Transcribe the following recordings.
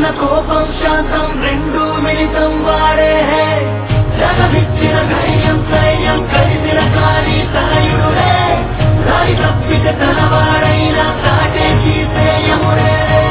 తన కోపం శాంతం రెండు మిళితం వాడే హే జగమిచ్చిన ధైర్యం ధైర్యం కలిసిన కాని తనయుడుడే రాయి తప్పితే తన వాడైన కాటే తీసేయముడే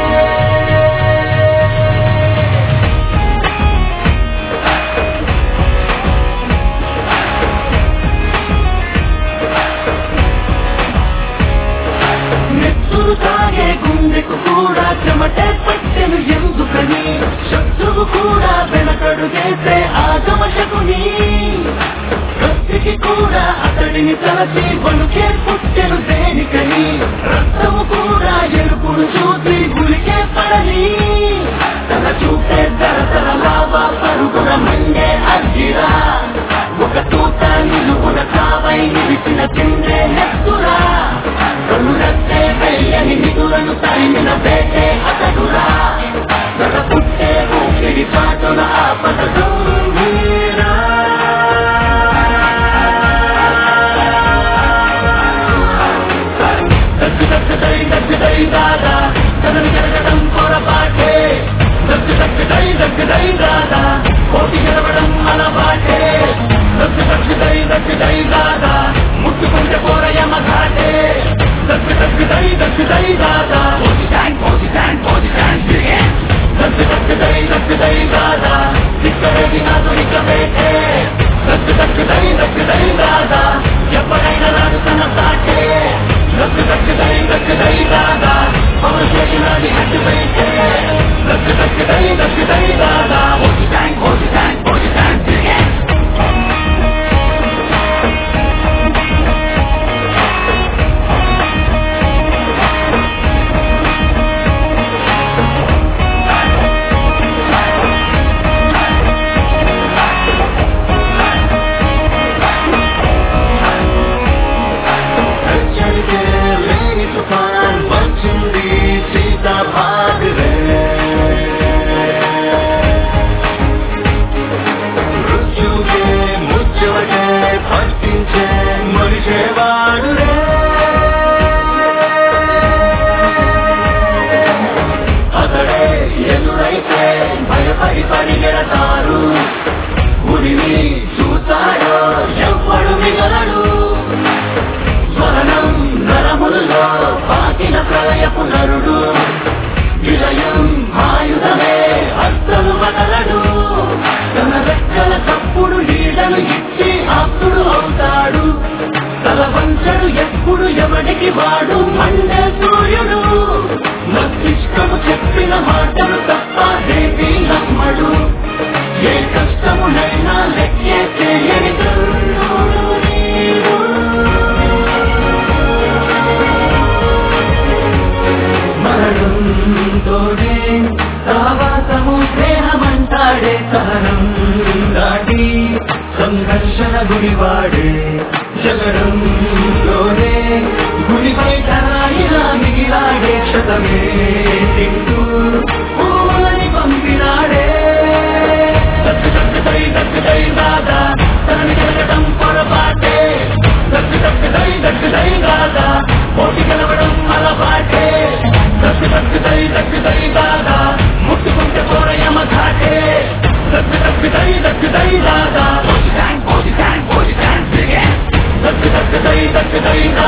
నెత్తురు తాగే గుండెకు కూడా చెమటే పట్టెను ఎందుకని శత్రువు కూడా వెనకడు చేసే ఆగమశకుని కత్తికి కూడా అతడిని తలచి వణుకే పుట్టెను దేనికని రక్తము కూడా ఎరుపును చూసి గులికే పడని తన చూపే తరతర లావా పరుగున మండే అగ్గిరా ఒక తూట నిలువున కావై నిలిచిన తిండే నెత్తురా కనులట్టే వెయ్యని నిధులను తరిమిన వేటే అతడురా తన పుట్టే ఊపిరి చాటున ఆపద గంభీరా దగ్గు దగ్గు దై దగ్గు దై దాదా తనని జరగడం పొరపాటే దగ్గు దగ్గు దై దగ్గు దై దాదా కోటి గెలవడం అలవాటే దగ్గు దగ్గు దై దగ్గు దై దాదా ముట్టుకుంటే పోరయమ ఘాటే దగ్గు దగ్గు దై దగ్గు దై దాదా పోసి ట్యాంక్ పోసి ట్యాంక్ పోసి ట్యాంక్ దగ్గు దగ్గు దై దగ్గు దై దాదా ఇక్కడేది నాతో ఇక వేటే దగ్గు దగ్గు దై దగ్గు దై దాదా ఎప్పుడైనా రాదు తన సాటే దగ్గు దగ్గు దై దగ్గు దై దాదా పవన్ చేసినది హట్టు వేటే దగ్గు దగ్గు దై దగ్గు దై దాదా పోసి ట్యాంక్ పోసి ట్యాంక్ పోసి ట్యాంక్ హెచ్చరికే లేని తుఫాన్ వచ్చింది సీతా భాగరే మృత్యుకే ముచ్చవటే పట్టించే మరిచేవాడు అతడే ఎదురైతే భయపడి పరిగెడతారు ఉరిని చూస్తాడో ఎవ్వడు మిగలడు స్మరణం నరములలో పాతిన ప్రళయపు నరుడు విలయం ఆయుధమే అస్సలు వదలడు తన రెక్కల తప్పుడు నీడను ఇచ్చి ఆప్తుడు అవుతాడు తల వంచడు ఎప్పుడు ఎవడికి వాడు మండే సూర్యుడు మస్తిష్కము చెప్పిన మాటలు తప్ప దేవి నమ్మడు ఏ కష్టమునైనా లెక్కే చేయని కర్ణుడు నీడు. మరణంతోనే సావాసము స్నేహమంటాడే సహనం దాటి సంఘర్షణ గుడివాడే జగడంలోనే గుడి బయట ఇలా మిగిలాడే క్షతమే తింటూ పూలని పంపినాడే దక్కు దక్కు దై దక్కు దై దాదా తనని కలగడం పొరపాటే దక్కు దక్కు దై దక్కు దై దాదా పోటీ కలవడం అలవాటే దక్కు దక్కు దై దక్కు దై దాదా ముట్టుకుంటే పోరయమ ఘాటే దక్కు దక్కు దై దక్కు దై దాదా పోసి ట్యాంక్ పోసి ట్యాంక్ పోసి ట్యాంక్ దక్కు దక్కు దై దక్కు దై దాదా